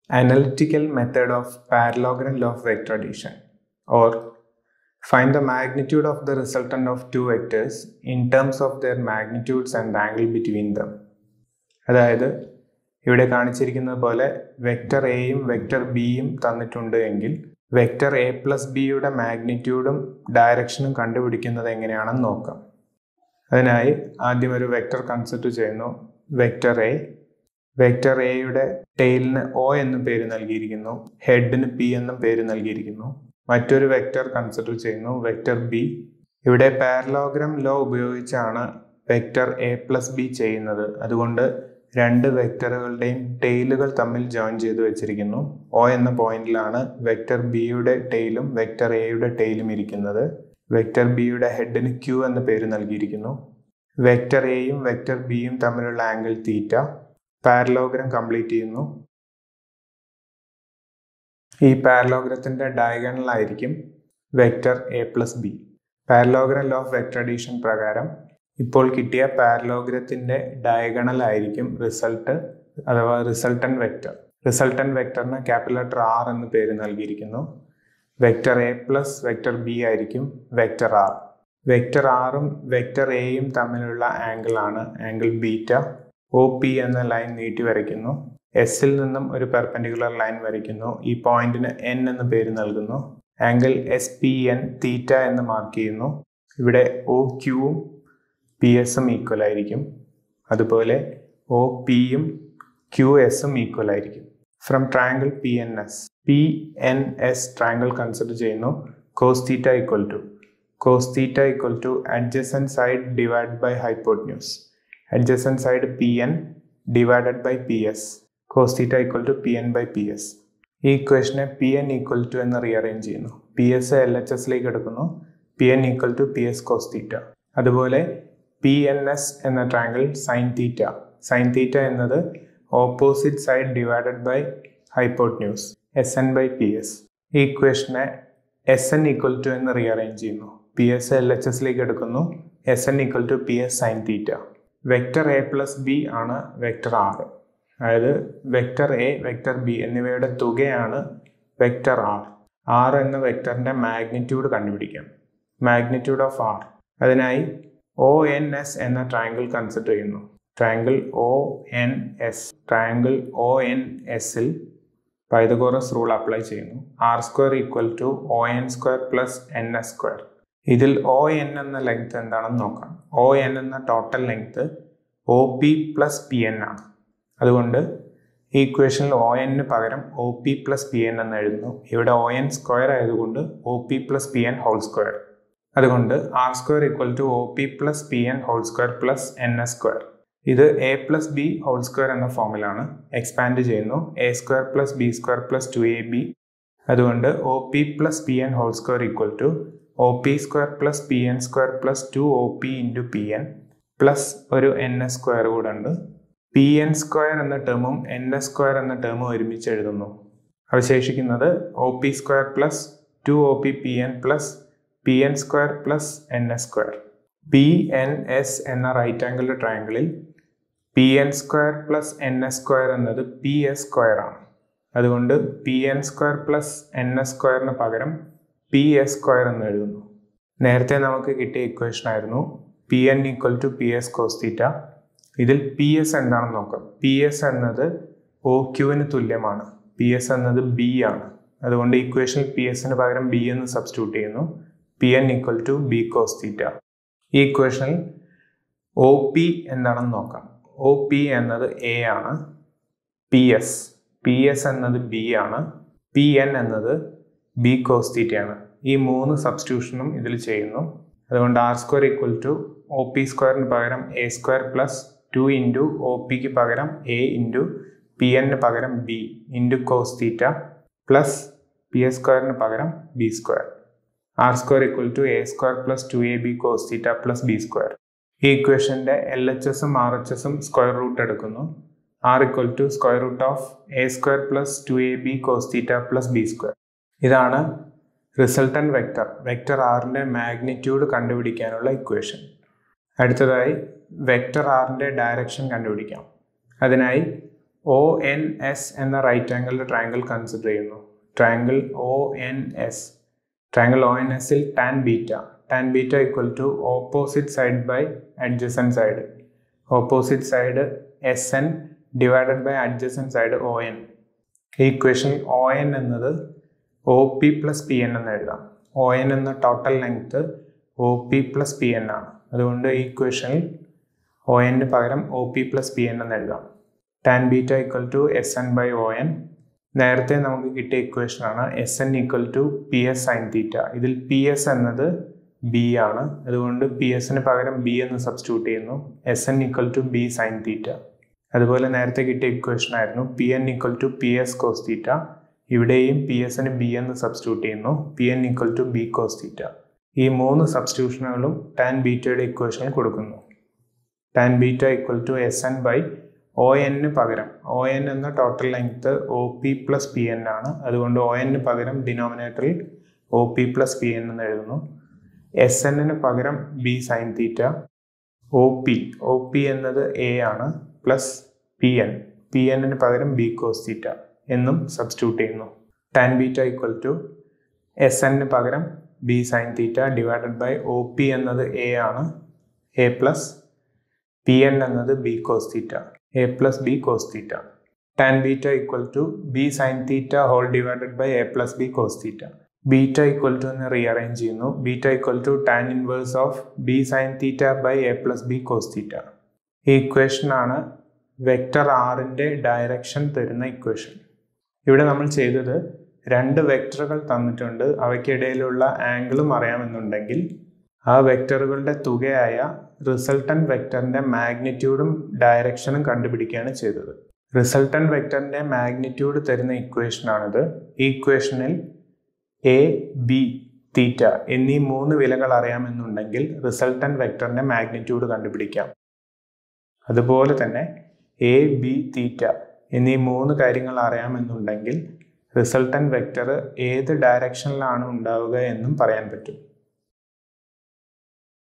analytical method of parallelogram law of vector addition or find the magnitude of the resultant of two vectors in terms of their magnitudes and angle between them അതായത് ഇവിടെ കാണിച്ചിരിക്കുന്നത് പോലെ vector എയും vector ബിയും തന്നിട്ടുണ്ട് എങ്കിൽ vector A plus ബിയുടെ മാഗ്നിറ്റ്യൂഡും ഡയറക്ഷനും കണ്ടുപിടിക്കുന്നത് എങ്ങനെയാണെന്ന് നോക്കാം അതിനായി ആദ്യം ഒരു വെക്റ്റർ കൺസിഡർ ചെയ്യുന്നു വെക്റ്റർ എ വെക്റ്റർ എയുടെ ടെയിലിന് ഒ എന്നും പേര് നൽകിയിരിക്കുന്നു ഹെഡിന് പി എന്നും പേര് നൽകിയിരിക്കുന്നു മറ്റൊരു വെക്റ്റർ കൺസിഡർ ചെയ്യുന്നു വെക്റ്റർ ബി ഇവിടെ പാരലോഗ്രാം ലോ ഉപയോഗിച്ചാണ് വെക്റ്റർ എ പ്ലസ് ബി ചെയ്യുന്നത് അതുകൊണ്ട് രണ്ട് വെക്റ്ററുകളുടെയും ടെയിലുകൾ തമ്മിൽ ജോയിൻ ചെയ്ത് വെച്ചിരിക്കുന്നു ഒ എന്ന പോയിന്റിലാണ് വെക്റ്റർ ബിയുടെ ടെയിലും വെക്റ്റർ എയുടെ ടെയിലും ഇരിക്കുന്നത് വെക്റ്റർ ബിയുടെ ഹെഡിന് ക്യൂ എന്ന പേര് നൽകിയിരിക്കുന്നു വെക്റ്റർ എയും വെക്റ്റർ ബിയും തമ്മിലുള്ള ആംഗിൾ തീറ്റ പാരലോഗ്രാം കംപ്ലീറ്റ് ചെയ്യുന്നു ഈ പാരലോഗ്രത്തിന്റെ ഡയഗണൽ ആയിരിക്കും vector A plus B parallelogram law of vector addition പ്രകാരം ഇപ്പോൾ കിട്ടിയ പാരലോഗ്രത്തിന്റെ ഡയഗണൽ ആയിരിക്കും റിസൾട്ട് അഥവാ റിസൾട്ടൻ വെക്റ്റർ റിസൾട്ടൻ വെക്ടറിന് ക്യാപിറ്റൽ ലെറ്റർ ആർ എന്ന് പേര് നൽകിയിരിക്കുന്നു vector A plus vector B ആയിരിക്കും വെക്റ്റർ ആർ വെക്റ്റർ ആറും വെക്റ്റർ എയും തമ്മിലുള്ള ആംഗിൾ ആണ് ആംഗിൾ ബീറ്റ ഒ പി എന്ന ലൈൻ നീട്ടി വരയ്ക്കുന്നു എസിൽ നിന്നും ഒരു പെർപെൻഡിക്കുലർ ലൈൻ വരയ്ക്കുന്നു ഈ പോയിന്റിന് എൻ എന്ന് പേര് നൽകുന്നു angle S P N theta എന്ന് മാർക്ക് ചെയ്യുന്നു ഇവിടെ ഒ ക്യൂവും പി എസും ഈക്വൽ ആയിരിക്കും അതുപോലെ ഒ പിയും ക്യു എസും ഈക്വൽ ആയിരിക്കും from triangle P N S P N S triangle consider ചെയ്യുന്നു cos theta equal to cos theta equal to adjacent side divide by hypotenuse adjacent side pn divided by ps cos theta equal to pn by ps ഈ ഇക്വേഷനെ P N equal to എന്ന് rearrange ചെയ്യുന്നു P S L H എസിലേക്ക് എടുക്കുന്നു P N equal to P S cos theta അതുപോലെ P N S എന്ന triangle sine theta sine theta എന്നത് opposite side divided by hypotenuse S N by P S ഈ ഇക്വേഷനെ S N equal to എന്ന് rearrange ചെയ്യുന്നു P S L H എസിലേക്ക് എടുക്കുന്നു S N equal to P S sine theta vector A plus B ആണ് vector R അതായത് vector A vector B എന്നിവയുടെ തുകയാണ് വെക്റ്റർ ആർ ആർ എന്ന വെക്റ്ററിന്റെ മാഗ്നിറ്റ്യൂഡ് കണ്ടുപിടിക്കാം മാഗ്നിറ്റ്യൂഡ് ഓഫ് ആർ അതിനായി ഒ എൻ എസ് എന്ന ട്രയാങ്കിൾ കൺസിഡർ ചെയ്യുന്നു triangle O N S triangle O N എസിൽ പൈതഗോറസ് റൂൾ അപ്ലൈ ചെയ്യുന്നു R square equal to O N square plus N S square ഇതിൽ O N എന്ന length എന്താണെന്ന് നോക്കാം O N എന്ന total length O P plus P N ആണ് അതുകൊണ്ട് ഈ ഇക്വേഷനിൽ ഒ എന്നിന് പകരം O P plus P N എന്ന് എഴുതുന്നു ഇവിടെ ഒ എൻ സ്ക്വയർ ആയതുകൊണ്ട് O P plus P N whole square അതുകൊണ്ട് R square equal to O P plus P N whole square plus N S square ഇത് A plus B whole square എന്ന ഫോമിലാണ് expand ചെയ്യുന്നു A square plus B square plus two A B അതുകൊണ്ട് O P plus P N whole square equal to O P square plus P N square plus two O P into P N plus ഒരു N S square കൂടെ ഉണ്ട് P N square എന്ന ടേമും N S square എന്ന ടേമും ഒരുമിച്ച് എഴുതുന്നു അവശേഷിക്കുന്നത് O P square plus two O P P N plus P N square plus N S square P N S എന്ന right angle ട്രയാങ്കിളിൽ P N square plus N S square എന്നത് P S square ആണ് അതുകൊണ്ട് P N square plus N S സ്ക്വയറിന് പകരം P S square എന്ന് എഴുതുന്നു നേരത്തെ നമുക്ക് കിട്ടിയ ഇക്വേഷൻ ആയിരുന്നു P N equal to P S cos theta ഇതിൽ പി എസ് എന്താണെന്ന് നോക്കാം പി എസ് എന്നത് ഒ ക്യുവിന് തുല്യമാണ് പി എസ് എന്നത് ബി ആണ് അതുകൊണ്ട് ഇക്വേഷനിൽ പി എസിന് പകരം ബി എന്ന് സബ്സ്റ്റിറ്റ്യൂട്ട് ചെയ്യുന്നു P N equal to B cos theta ഈ ഇക്വേഷനിൽ ഒ പി എന്താണെന്ന് നോക്കാം ഒ പി എന്നത് എ ആണ് പി എസ് പി എസ് എന്നത് ബി ആണ് പി എൻ എന്നത് ബി കോസ് തീറ്റയാണ് ഈ മൂന്ന് സബ്സ്റ്റിറ്റ്യൂഷനും ഇതിൽ ചെയ്യുന്നു അതുകൊണ്ട് R square equal to O P സ്ക്വയറിന് പകരം A square plus two into O പിക്ക് പകരം എ ഇൻറ്റു പി എന്നിന് പകരം B into cos theta plus P S സ്ക്വയറിന് പകരം B square R square equal to A square plus two A B cos theta plus B square ഈ ഇക്വേഷൻ്റെ L H എസും R H എസും square root എടുക്കുന്നു R equal to square root of A square plus two A B cos theta plus B square ഇതാണ് resultant vector vector ആറിൻ്റെ magnitude കണ്ടുപിടിക്കാനുള്ള equation അടുത്തതായി vector ആറിൻ്റെ ഡയറക്ഷൻ കണ്ടുപിടിക്കാം അതിനായി ഒ എൻ എസ് എന്ന റൈറ്റ് ആംഗിളിൻ്റെ ട്രയാങ്കിൾ കൺസിഡർ ചെയ്യുന്നു triangle O N S triangle O N എസിൽ tan beta tan beta equal to opposite side by adjacent side opposite side S N divided by adjacent side O N ഈ equation O N എന്നത് O P plus P N എന്ന് എഴുതാം O N എന്ന total length O P plus P N ആണ് അതുകൊണ്ട് ഈ ഇക്വേഷനിൽ O എന്നിന് പകരം O P plus P N എന്ന് എഴുതാം tan beta equal to S N by O N നേരത്തെ നമുക്ക് കിട്ടിയ ഇക്വേഷൻ ആണ് S N equal to P S sine theta ഇതിൽ പി എസ് എന്നത് ബി ആണ് അതുകൊണ്ട് പി എസിന് പകരം ബി എന്ന് സബ്സ്റ്റിറ്റ്യൂട്ട് ചെയ്യുന്നു S N equal to B sine theta അതുപോലെ നേരത്തെ കിട്ടിയ ഇക്വേഷൻ ആയിരുന്നു P N equal to P S cos theta ഇവിടെയും പി എസിന് ബി എന്ന് സബ്സ്റ്റിറ്റ്യൂട്ട് ചെയ്യുന്നു P N equal to B cos theta ഈ മൂന്ന് സബ്സ്റ്റിറ്റ്യൂഷനുകളും ടാൻ ബീറ്റയുടെ ഇക്വേഷനിൽ കൊടുക്കുന്നു tan beta equal to S N by O എന്നിന് പകരം ഒ എൻ എന്ന total length O P plus P N ആണ് അതുകൊണ്ട് ഒ എന്നിന് പകരം ഡിനോമിനേറ്ററിൽ O P plus P N എന്ന് എഴുതുന്നു എസ് എന്നിന് പകരം B sine theta O P O P എന്നത് എ ആണ് പ്ലസ് പി എൻ പി എന്നിന് പകരം ബി കോസ് തീറ്റ എന്നും സബ്സ്റ്റിറ്റ്യൂട്ട് ചെയ്യുന്നു tan beta equal to S എന്നിന് പകരം B sine theta divided by O P എന്നത് എ ആണ് എ പ്ലസ് പി എൻ എന്നത് B cos theta A plus B cos theta tan beta equal to B sine theta whole divided by A plus B cos theta beta equal to എന്ന് rearrange ചെയ്യുന്നു beta equal to tan inverse of B sine theta by A plus B cos theta ഈ ഇക്വേഷനാണ് vector ആറിൻ്റെ direction തരുന്ന equation ഇവിടെ നമ്മൾ ചെയ്തത് രണ്ട് വെക്ടറുകൾ തന്നിട്ടുണ്ട് അവയ്ക്കിടയിലുള്ള ആംഗിളും അറിയാമെന്നുണ്ടെങ്കിൽ ആ വെക്ടറുകളുടെ തുകയായ റിസൾട്ടൻ വെക്ടറിന്റെ മാഗ്നിറ്റ്യൂഡും ഡയറക്ഷനും കണ്ടുപിടിക്കുകയാണ് ചെയ്തത് റിസൾട്ടൻ വെക്ടറിന്റെ മാഗ്നിറ്റ്യൂഡ് തരുന്ന ഇക്വേഷനാണിത് ഈ ഇക്വേഷനിൽ എ ബി തീറ്റ എന്നീ മൂന്ന് വിലകൾ അറിയാമെന്നുണ്ടെങ്കിൽ റിസൾട്ടൻ വെക്ടറിന്റെ മാഗ്നിറ്റ്യൂഡ് കണ്ടുപിടിക്കാം അതുപോലെ തന്നെ എ ബി തീറ്റ എന്നീ മൂന്ന് കാര്യങ്ങൾ അറിയാമെന്നുണ്ടെങ്കിൽ റിസൾട്ടൻ വെക്ടർ ഏത് ഡയറക്ഷനിലാണ് ഉണ്ടാവുക എന്നും പറയാൻ പറ്റും